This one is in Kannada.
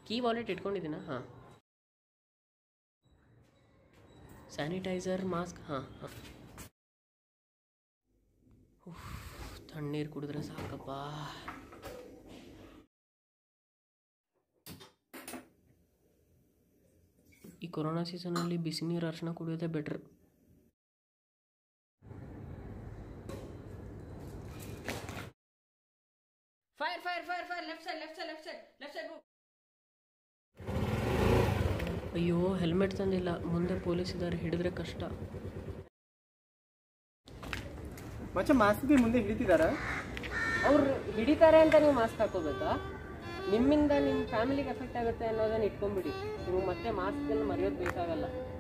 ಕೀ ವಾಲೆಟ್ ಇಟ್ಕೊಂಡಿದ್ದೀನಾ ಹಾಂ ಸ್ಯಾನಿಟೈಸರ್ ಮಾಸ್ಕ್ ಹಾಂ ಹಾಂ ತಣ್ಣೀರು ಕುಡಿದ್ರೆ ಸಾಕಪ್ಪ ಈ ಕೊರೋನಾ ಸೀಸನಲ್ಲಿ ಬಿಸಿ ನೀರು ಅರ್ಶಿನ ಕುಡಿಯೋದೇ better Fire, fire, fire, fire. Left side, left side, left side, left side. Move. ಅಯ್ಯೋ ಹೆಲ್ಮೆಟ್ ತಂದಿಲ್ಲ ಮುಂದೆ ಪೊಲೀಸ್ ಇದ್ದಾರೆ ಹಿಡಿದ್ರೆ ಕಷ್ಟ ಮಚ್ಚ ಮಾಸ್ಕ್ಗೆ ಮುಂದೆ ಹಿಡಿತಿದಾರ ಅವ್ರು ಹಿಡಿತಾರೆ ಅಂತ ನೀವು ಮಾಸ್ಕ್ ಹಾಕೋಬೇಕಾ ನಿಮ್ಮಿಂದ ನಿಮ್ಮ ಫ್ಯಾಮಿಲಿಗೆ ಎಫೆಕ್ಟ್ ಆಗುತ್ತೆ ಅನ್ನೋದನ್ನ ಇಟ್ಕೊಂಡ್ಬಿಡಿ ನೀವು ಮತ್ತೆ ಮಾಸ್ಕ್ ಮರೆಯೋದು ಬೇಕಾಗಲ್ಲ